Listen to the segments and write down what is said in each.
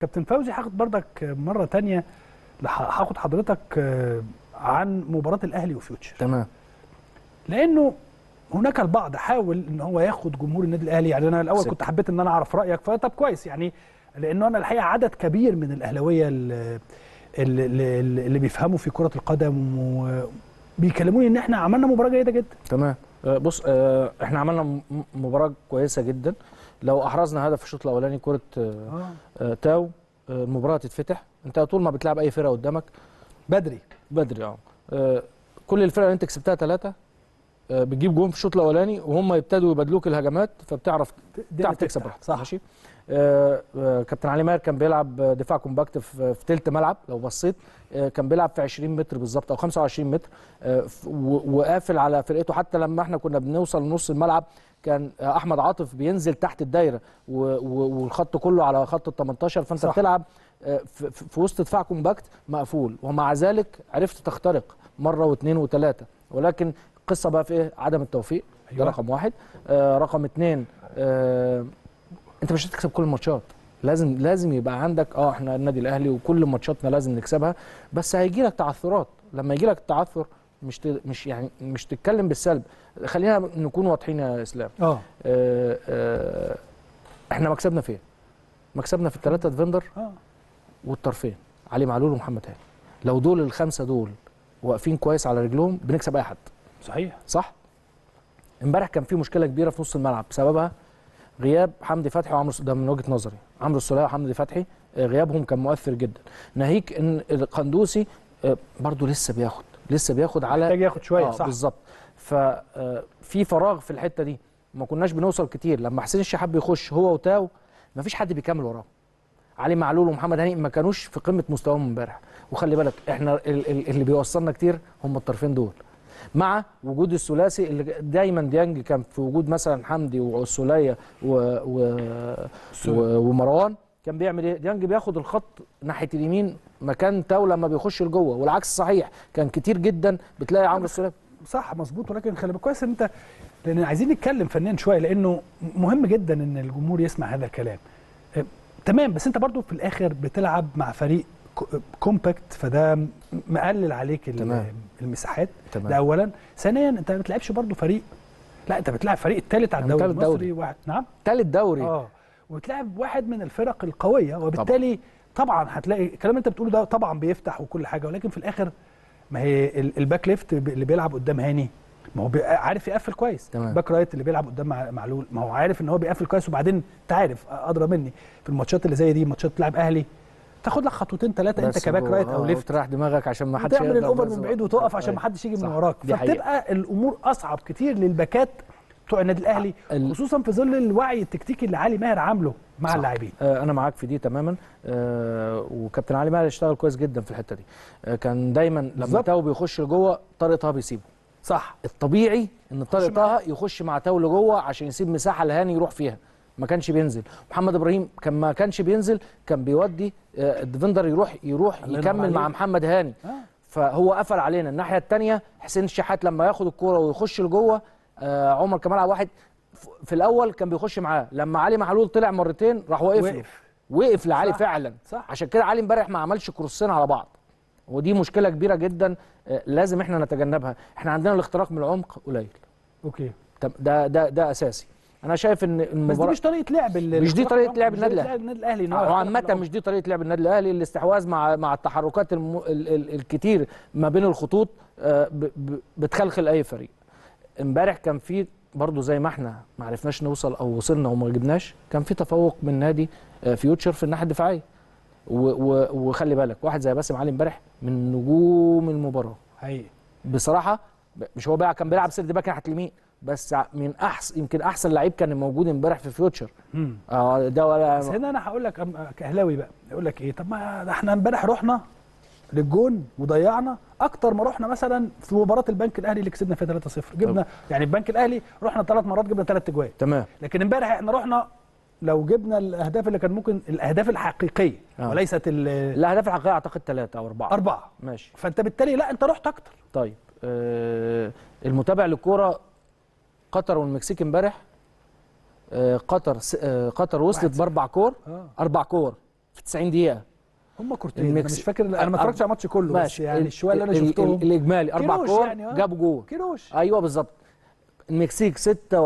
كابتن فوزي هاخد بردك مره تانية لح- هاخد حضرتك آه، عن مباراه الاهلي وفيوتشر تمام لانه هناك البعض حاول ان هو ياخد جمهور النادي الاهلي يعني انا الاول سك. كنت حبيت ان انا اعرف رايك فطب كويس يعني لانه انا الحقيقه عدد كبير من الاهلاويه اللي, اللي, اللي بيفهموا في كره القدم وبيكلموني ان احنا عملنا مباراه جيده جدا تمام آه، بص آه، احنا عملنا م- مباراه كويسه جدا لو احرزنا هدف في الشوط الاولاني كره آه، آه، تاو آه، المباراه تتفتح انت طول ما بتلعب اي فرقه قدامك بدري بدري اه آه، كل الفرق اللي انت كسبتها ثلاثه بتجيب جون في الشوط الاولاني وهم يبتدوا يبادلوك الهجمات فبتعرف الدنيا تعرف تكسب تفتح. براحتك صح ماشي آه، آه، كابتن علي ماهر كان بيلعب دفاع كومباكت في في تلت ملعب لو بصيت آه، كان بيلعب في 20 متر بالظبط او 25 متر آه، ف- و- وقافل على فرقته حتى لما احنا كنا بنوصل لنص الملعب كان آه، احمد عاطف بينزل تحت الدايره و- و- والخط كله على خط ال 18 فانت صح. بتلعب آه، في في- في وسط دفاع كومباكت مقفول ومع ذلك عرفت تخترق مره واثنين وثلاثه ولكن القصه بقى في ايه عدم التوفيق ده أيوة. رقم واحد آه رقم اثنين آه انت مش هتكسب كل الماتشات لازم لازم يبقى عندك اه احنا النادي الاهلي وكل ماتشاتنا لازم نكسبها بس هيجي لك تعثرات لما يجي لك التعثر مش ت... مش يعني مش تتكلم بالسلب خلينا نكون واضحين يا اسلام اه آه آه احنا مكسبنا فين مكسبنا في الثلاثه ديفندر اه والطرفين علي معلول ومحمد هاني لو دول الخمسه دول واقفين كويس على رجلهم بنكسب اي حد صحيح صح امبارح كان في مشكله كبيره في نص الملعب بسببها غياب حمدي فتحي وعمرو ده من وجهه نظري عمرو السوليه وحمدي فتحي آه، غيابهم كان مؤثر جدا ناهيك ان القندوسي آه، برضو لسه بياخد لسه بياخد على محتاج ياخد شويه آه صح بالظبط ففي فراغ في الحته دي ما كناش بنوصل كتير لما حسين الشحات بيخش هو وتاو ما فيش حد بيكمل وراه علي معلول ومحمد هاني ما كانوش في قمه مستواهم امبارح وخلي بالك احنا ال- ال- اللي بيوصلنا كتير هم الطرفين دول مع وجود الثلاثي اللي دايما ديانج كان في وجود مثلا حمدي والسوليه و... و... و... ومروان كان بيعمل ايه؟ ديانج بياخد الخط ناحيه اليمين مكان تاو لما بيخش لجوه والعكس صحيح كان كتير جدا بتلاقي عمرو السوليه صح مظبوط ولكن خلي بالك كويس ان انت لان عايزين نتكلم فنيا شويه لانه مهم جدا ان الجمهور يسمع هذا الكلام آه، تمام بس انت برضو في الاخر بتلعب مع فريق كو- كومباكت فده م- مقلل عليك ال- تمام. المساحات تمام. ده اولا ثانيا انت ما بتلعبش برضو فريق لا انت بتلعب فريق الثالث على أنا الدوري بتلعب المصري دوري. واحد نعم تالت دوري اه وتلعب واحد من الفرق القويه وبالتالي طبعا, طبعا هتلاقي الكلام اللي انت بتقوله ده طبعا بيفتح وكل حاجه ولكن في الاخر ما هي ال- الباك ليفت ب- اللي بيلعب قدام هاني ما هو بي- عارف يقفل كويس تمام. باك رايت اللي بيلعب قدام مع- معلول ما هو عارف ان هو بيقفل كويس وبعدين انت عارف ادرى مني في الماتشات اللي زي دي ماتشات تلعب اهلي تاخد لك خطوتين ثلاثه انت بس كباك جوه، رايت او آه، ليفت وتريح دماغك عشان ما حدش وتعمل يقدر الاوفر بس- من بعيد وتقف عشان أيوة. ما حدش يجي من صح. وراك دي حقيقة. فبتبقى الامور اصعب كتير للباكات بتوع النادي الاهلي ال- خصوصا في ظل الوعي التكتيكي اللي علي ماهر عامله مع صح. اللاعبين آه، انا معاك في دي تماما آه، وكابتن علي ماهر اشتغل كويس جدا في الحته دي آه، كان دايما لما بالظبط. تاو بيخش لجوه طارق طه بيسيبه صح الطبيعي ان طارق معاه. طه يخش مع تاو لجوه عشان يسيب مساحه لهاني يروح فيها ما كانش بينزل محمد ابراهيم كان ما كانش بينزل كان بيودي آه، الديفندر يروح يروح الله ينور يكمل مع عليك. محمد هاني آه. فهو قفل علينا الناحيه الثانيه حسين الشحات لما ياخد الكوره ويخش لجوه آه، عمر كمال عبد الواحد ف- في الاول كان بيخش معاه لما علي معلول طلع مرتين راح واقف له. وقف. وقف لعلي صح. فعلا صح. عشان كده علي امبارح ما عملش كروسين على بعض ودي مشكله كبيره جدا آه، لازم احنا نتجنبها احنا عندنا الاختراق من العمق قليل اوكي طب ده ده ده اساسي انا شايف ان بس دي المباراه مش طريقه لعب ال- مش دي طريقة لعب مش النادي طريقة الأهلي. النادي الاهلي إن هو وعامة يخترق مش دي طريقة لعب النادي الأهلي الاستحواذ مع مع التحركات الم... ال... ال... الكتير ما بين الخطوط آه، ب... ب... بتخلخل أي فريق. امبارح كان في برضه زي ما احنا ما عرفناش نوصل أو وصلنا وما جبناش كان في تفوق من نادي آه، فيوتشر في الناحية الدفاعية. و... و... وخلي بالك واحد زي باسم علي امبارح من نجوم المباراة. حقيقي بصراحة ب- مش هو بقى كان بيلعب سيرد باك ناحية اليمين بس ع- من احسن يمكن احسن لعيب كان موجود امبارح في فيوتشر. مم. اه ده ولا بس هنا انا هقول لك أم- كاهلاوي بقى يقول لك ايه طب ما ده احنا امبارح رحنا للجون وضيعنا اكتر ما رحنا مثلا في مباراه البنك الاهلي اللي كسبنا فيها 3-0 جبنا يعني البنك الاهلي رحنا ثلاث مرات جبنا ثلاث اجوان تمام لكن امبارح احنا رحنا لو جبنا الاهداف اللي كان ممكن الاهداف الحقيقيه آه. وليست ال- الاهداف الحقيقيه اعتقد ثلاثه او اربعه اربعه ماشي فانت بالتالي لا انت رحت اكتر طيب آه المتابع للكوره قطر والمكسيك امبارح آه قطر س... آه قطر وصلت واحد صفر. باربع كور اه اربع كور في 90 دقيقه هم كورتين انا المكس- مش فاكر انا ما أ- اتفرجتش على الماتش كله بس ماشي يعني ال- الشويه اللي انا ال- شفتهم ال- الاجمالي اربع كيروش كور يعني، آه. جابوا جول كيروش ايوه بالظبط المكسيك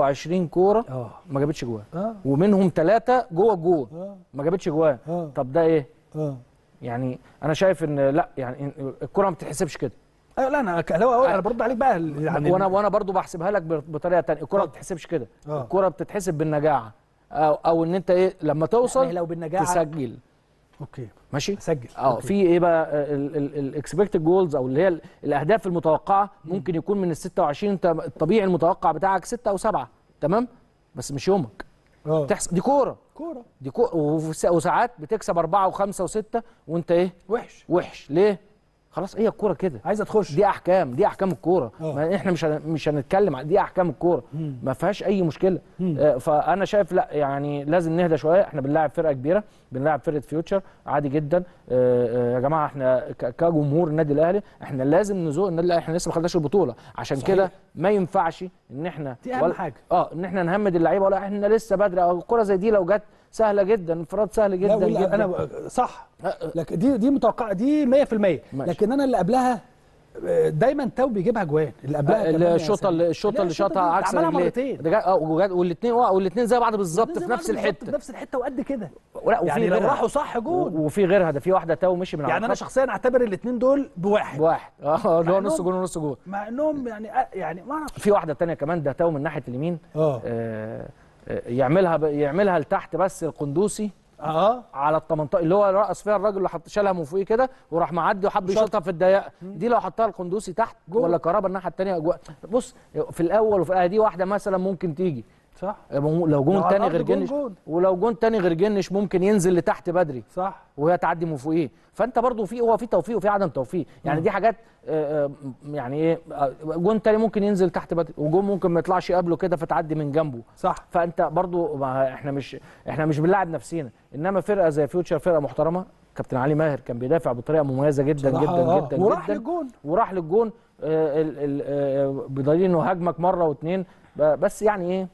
26 كوره اه ما جابتش جوان اه ومنهم ثلاثه جوه الجول اه ما جابتش جوان اه طب ده ايه اه يعني انا شايف ان لا يعني إن الكره ما بتتحسبش كده ايوه لا انا كهلاوي أوي، انا برد عليك بقى يعني وانا وانا برضو بحسبها لك بطريقه ثانيه الكره ما اتفضل. بتتحسبش كده آه. الكره بتتحسب بالنجاعه او او ان انت ايه لما يعني توصل لو بالنجاعه تسجل اوكي ماشي اسجل اه أوكي. في ايه بقى الاكسبكتد جولز او اللي هي ال- الاهداف المتوقعه ممكن يكون من ال 26 انت الطبيعي المتوقع بتاعك 6 او 7 تمام بس مش يومك اه تحصل دي كوره كوره دي كوره وف- وساعات بتكسب أربعة وخمسة وستة وانت ايه وحش وحش ليه خلاص هي الكوره كده عايزه تخش دي احكام دي احكام الكوره آه. ما احنا مش هن- مش هنتكلم عن دي احكام الكوره مم. ما فيهاش اي مشكله مم. آه، فانا شايف لا يعني لازم نهدى شويه احنا بنلاعب فرقه كبيره بنلاعب فرقه فيوتشر عادي جدا آه، آه، يا جماعه احنا ك- كجمهور النادي الاهلي احنا لازم نزوق النادي الاهلي احنا لسه ما خدناش البطوله عشان صحيح. كده ما ينفعش ان احنا دي اهم ولا- حاجه اه ان احنا نهمد اللعيبه ولا احنا لسه بدري او الكره زي دي لو جت سهله جدا انفراد سهل لا جدا, ولا جدا. انا صح آه، آه، لكن دي دي متوقعه دي 100% ماشي. لكن انا اللي قبلها آه، دايما تاو بيجيبها جوان اللي قبلها كمان يا الشوطه سامي. اللي الشوطه لا، اللي الشوطة شاطها دي عكس عملها رجليه مرتين ده جا- اه والاثنين والاثنين زي بعض بالظبط زي في بعض نفس بالظبط، الحته في نفس الحته وقد كده ولا وفي يعني لو غيرها. راحوا صح جون و- وفي غيرها ده في واحده تاو مشي من على يعني انا الخط شخصيا اعتبر الاثنين دول بواحد بواحد اه اللي هو مع نص إنهم- جون ونص جون مع انهم يعني آه، يعني ما اعرفش في واحده تانية كمان ده تاو من ناحيه اليمين اه آه آه، يعملها ب... يعملها لتحت بس القندوسي اه على ال 18 اللي هو رقص فيها الراجل اللي حط شالها من فوقيه كده وراح معدي وحب وشاط. يشوطها في الضيقه دي لو حطها القندوسي تحت جول. ولا كهربا الناحيه الثانيه جوه بص في الاول وفي الآخر دي واحده مثلا ممكن تيجي صح لو لو جون على تاني الأرض غير جون جنش جون. ولو جون تاني غير جنش ممكن ينزل لتحت بدري صح وهي تعدي من فوقيه فانت برضو في هو في توفيق وفي عدم توفيق يعني دي حاجات آه، آه، يعني ايه آه، جون تاني ممكن ينزل تحت بدري وجون ممكن ما يطلعش قبله كده فتعدي من جنبه صح فانت برضو ما احنا مش احنا مش بنلاعب نفسينا انما فرقه زي فيوتشر فرقه محترمه كابتن علي ماهر كان بيدافع بطريقه مميزه جدا صراحة جدا آه. جدا وراح جدا للجون وراح للجون آه، ال- ال- آه، بدليل انه هاجمك مره واثنين بس يعني ايه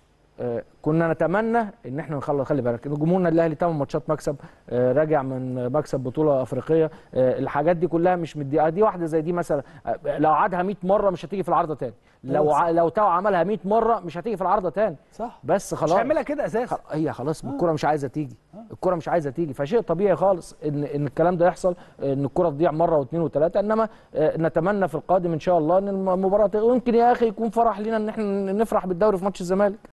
آه، كنا نتمنى ان احنا نخلي خلي بالك ان جمهورنا الاهلي 8 ماتشات مكسب آه، راجع من مكسب بطوله افريقيه آه، الحاجات دي كلها مش مدي دي واحده زي دي مثلا آه، لو عادها 100 مره مش هتيجي في العارضه تاني لو أيوة، ع- لو تاو عملها 100 مره مش هتيجي في العارضه تاني صح بس مش خلاص هيعملها كده اساسا خ- هي خلاص الكره مش عايزه تيجي الكره مش عايزه تيجي فشيء طبيعي خالص ان ان الكلام ده يحصل ان الكره تضيع مره واثنين وثلاثه انما آه، نتمنى في القادم ان شاء الله ان المباراه ت- ويمكن يا اخي يكون فرح لينا ان احنا نفرح بالدوري في ماتش الزمالك